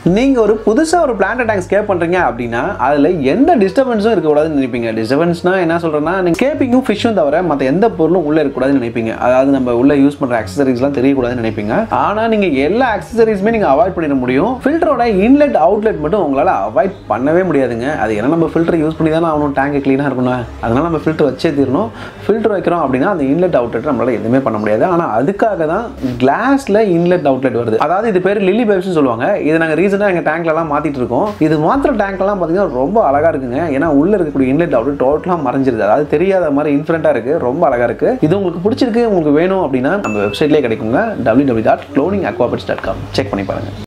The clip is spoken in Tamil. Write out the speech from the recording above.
நீங்கள் ஒரு புதுசாக ஒரு பிளான்ட் டேங்க் ஸ்கேப் பண்ணுறீங்க அப்படின்னா அதில் எந்த டிஸ்டர்பன்ஸும் இருக்கக்கூடாதுன்னு நினைப்பீங்க டிஸ்டர்பன்ஸ்னா என்ன சொல்கிறேன்னா நீங்கள் ஸ்கேப்பிங்கும் ஃபிஷ்ஷும் தவிர மற்ற எந்த பொருளும் உள்ளே இருக்கக்கூடாதுன்னு நினைப்பீங்க அதாவது நம்ம உள்ள யூஸ் பண்ணுற அக்சசரிஸ்லாம் தெரியக்கூடாதுன்னு நினைப்பீங்க ஆனால் நீங்கள் எல்லா அக்சசரிஸுமே நீங்கள் அவாய்ட் பண்ணிட முடியும் ஃபில்டரோட இன்லெட் அவுட்லெட் மட்டும் உங்களால் அவாய்ட் பண்ணவே முடியாதுங்க அது ஏன்னா நம்ம ஃபில்டர் யூஸ் பண்ணி தானே ஆகணும் டேங்க் க்ளீனாக இருக்கணும் அதனால நம்ம ஃபில்டர் வச்சே தீரணும் ஃபில்டர் வைக்கிறோம் அப்படின்னா அந்த இன்லெட் அவுட்லெட் நம்மளால எதுவுமே பண்ண முடியாது ஆனால் அதுக்காக தான் கிளாஸில் இன்லெட் அவுட்லெட் வருது அதாவது இது பேர் லில்லி பேப்ஸ்னு சொல்லுவாங்க இது நாங்கள் ரீசெண்டாக எங்கள் டேங்க்லலாம் மாற்றிட்டு இருக்கோம் இது மாத்திர டேங்க்லாம் பார்த்தீங்கன்னா ரொம்ப அழகாக இருக்குங்க ஏன்னா உள்ளே இருக்கக்கூடிய இன்லெட் அவுட்லெட் டோட்டலாக மறைஞ்சிருது அதாவது தெரியாத மாதிரி இன்ஃபரண்ட்டாக இருக்குது ரொம்ப அழகாக இருக்குது இது உங்களுக்கு பிடிச்சிருக்கு உங்களுக்கு வேணும் அப்படின்னா நம்ம வெப்சைட்லேயே கிடைக்குங்க www.cloningaquapets.com டாட் செக் பண்ணி பாருங்கள்